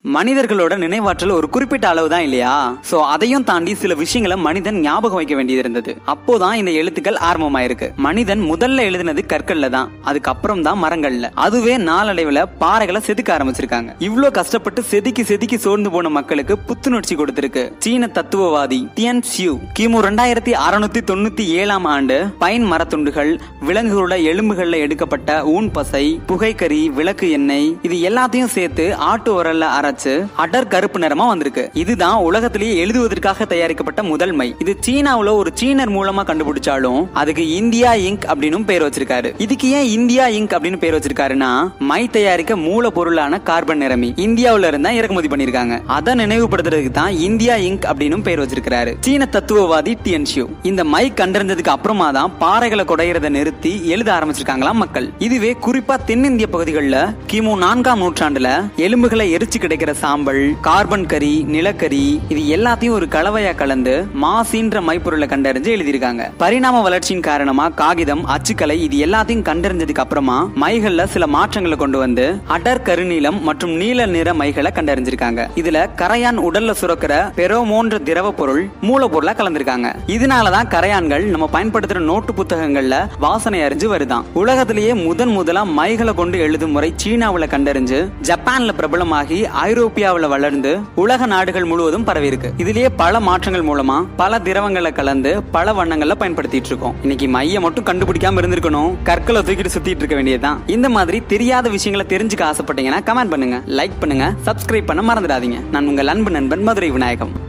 மனிதர்களோட நினைவாற்றல் ஒரு குறிப்பிட்ட அளவு தான் இல்லையா சோ அதையும் தாண்டி சில விஷயங்களை மனிதன் ஞாபகம் வைக்க வேண்டியது இருந்தது அப்போதான் இந்த எழுத்துக்கள் ஆரம்பமாயிருக்கு மனிதன் முதல்ல எழுதினது கற்கள்ல தான் அதுக்கப்புறம் தான் மரங்கள்ல அதுவே நாளடைவுல பாறைகளை செதுக்க ஆரம்பிச்சிருக்காங்க இவ்ளோ கஷ்டப்பட்டு செதுக்கி செதுக்கி சோர்ந்து போன மக்களுக்கு புத்துணர்ச்சி கொடுத்திருக்கு சீன தத்துவவாதி தியன் சியூ கிமு ரெண்டாயிரத்தி அறுநூத்தி தொண்ணூத்தி ஏழாம் ஆண்டு பைன் மரத்துண்டுகள் விலங்குகளோட எலும்புகள்ல எடுக்கப்பட்ட ஊன் பசை புகைக்கறி விளக்கு எண்ணெய் இது எல்லாத்தையும் சேர்த்து ஆட்டு உரல்ல அரைச்சு அடர் கருப்பு நிறமா வந்திருக்கு இதுதான் உலகத்திலேயே எழுதுவதற்காக தயாரிக்கப்பட்ட முதல் மை இது சீனாவுல ஒரு சீனர் மூலமா கண்டுபிடிச்சாலும் அதுக்கு இந்தியா இங்க் அப்படின்னு பேர் வச்சிருக்காரு இதுக்கு ஏன் இந்தியா இங்க் அப்படின்னு பேர் வச்சிருக்காருன்னா மை தயாரிக்க மூலப்பொருளான கார்பன் நிறமி இந்தியாவுல இருந்தா இறக்குமதி பண்ணிருக்காங்க அதை நினைவுபடுத்துறதுக்கு தான் இந்தியா இங்க் அப்படின்னு பேர் வச்சிருக்காரு சீன தத்துவவாதி டிஎன்ஷியூ இந்த மை கண்டறிஞ்சதுக்கு அப்புறமா தான் பாறைகளை குடையறத நிறுத்தி எழுத ஆரம்பிச்சிருக்காங்களாம் மக்கள் இதுவே குறிப்பா தென்னிந்திய பகுதிகளில் கிமு நான்காம் நூற்றாண்டுல எலும்புகளை எரிச்சு கிடைக்கிற சாம்பல் கார்பன் கரி நிலக்கரி இது எல்லாத்தையும் ஒரு கலவையா கலந்து மாசின்ற மைப்பொருளை கண்டறிஞ்சு எழுதியிருக்காங்க பரிணாம வளர்ச்சியின் காரணமா காகிதம் அச்சுக்கலை இது எல்லாத்தையும் கண்டறிஞ்சதுக்கு அப்புறமா மைகள்ல சில மாற்றங்களை கொண்டு வந்து அடர் கருநீலம் மற்றும் நீல நிற மைகளை கண்டறிஞ்சிருக்காங்க இதுல கரையான் உடல்ல சுரக்கிற பெரோமோன்ற திரவ பொருள் மூலப்பொருளா கலந்திருக்காங்க இதனாலதான் கரையான்கள் நம்ம பயன்படுத்துற நோட்டு புத்தகங்கள்ல வாசனை அறிஞ்சு வருதாம் உலகத்திலேயே முதன் முதலா மைகளை கொண்டு எழுதும் முறை சீனாவுல கண்டறிஞ்சு ஜப்பான்ல பிரபலமாகி ஐரோப்பியாவுல வளர்ந்து உலக நாடுகள் முழுவதும் பரவி இருக்கு இதுலயே பல மாற்றங்கள் மூலமா பல திரவங்களை கலந்து பல வண்ணங்கள்ல பயன்படுத்திட்டு இருக்கோம் இன்னைக்கு மைய மட்டும் கண்டுபிடிக்காம இருந்திருக்கணும் கற்களை தூக்கிட்டு சுத்திட்டு இருக்க வேண்டியதுதான் இந்த மாதிரி தெரியாத விஷயங்களை தெரிஞ்சுக்க ஆசைப்பட்டீங்கன்னா கமெண்ட் பண்ணுங்க லைக் பண்ணுங்க சப்ஸ்கிரைப் பண்ண மறந்துடாதீங்க நான் உங்கள் அன்பு நண்பன் மதுரை விநாயகம்